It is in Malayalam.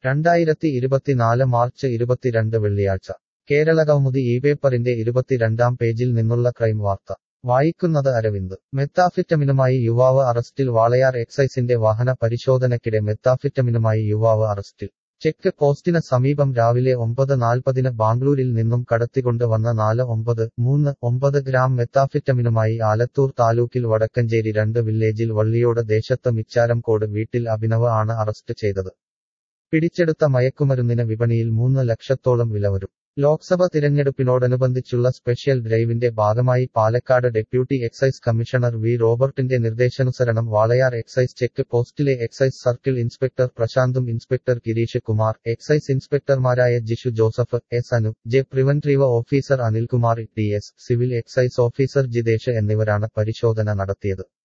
രണ്ടായിരത്തി ഇരുപത്തിനാല് മാർച്ച് ഇരുപത്തിരണ്ട് വെള്ളിയാഴ്ച കേരള കൗമുദി ഈ പേപ്പറിന്റെ ഇരുപത്തിരണ്ടാം പേജിൽ നിന്നുള്ള ക്രൈം വാർത്ത വായിക്കുന്നത് അരവിന്ദ് മെത്താഫിറ്റമിനുമായി യുവാവ് അറസ്റ്റിൽ വാളയാർ എക്സൈസിന്റെ വാഹന പരിശോധനയ്ക്കിടെ മെത്താഫിറ്റമിനുമായി യുവാവ് അറസ്റ്റിൽ ചെക്ക് പോസ്റ്റിന് സമീപം രാവിലെ ഒമ്പത് നാൽപ്പതിന് ബാംഗ്ലൂരിൽ നിന്നും കടത്തിക്കൊണ്ട് വന്ന നാല് ഒമ്പത് മൂന്ന് ഒമ്പത് ഗ്രാം മെത്താഫിറ്റമിനുമായി ആലത്തൂർ താലൂക്കിൽ വടക്കഞ്ചേരി രണ്ട് വില്ലേജിൽ വള്ളിയോട് ദേശത്ത് മിച്ചാരംകോട് വീട്ടിൽ അഭിനവ് ആണ് അറസ്റ്റ് ചെയ്തത് പിടിച്ചെടുത്ത മയക്കുമരുന്നിന് വിപണിയിൽ മൂന്ന് ലക്ഷത്തോളം വില വരും ലോക്സഭ തിരഞ്ഞെടുപ്പിനോടനുബന്ധിച്ചുള്ള സ്പെഷ്യൽ ഡ്രൈവിന്റെ ഭാഗമായി Palakkad deputy excise commissioner V റോബർട്ടിന്റെ നിർദ്ദേശാനുസരണം വാളയാർ എക്സൈസ് ചെക്ക് പോസ്റ്റിലെ എക്സൈസ് സർക്കിൾ ഇൻസ്പെക്ടർ പ്രശാന്തും ഇൻസ്പെക്ടർ ഗിരീഷ് കുമാർ എക്സൈസ് ഇൻസ്പെക്ടർമാരായ Jishu Joseph S Anu J preventive officer Anilkumar T S civil excise officer Jithesh എന്നിവരാണ് പരിശോധന നടത്തിയത്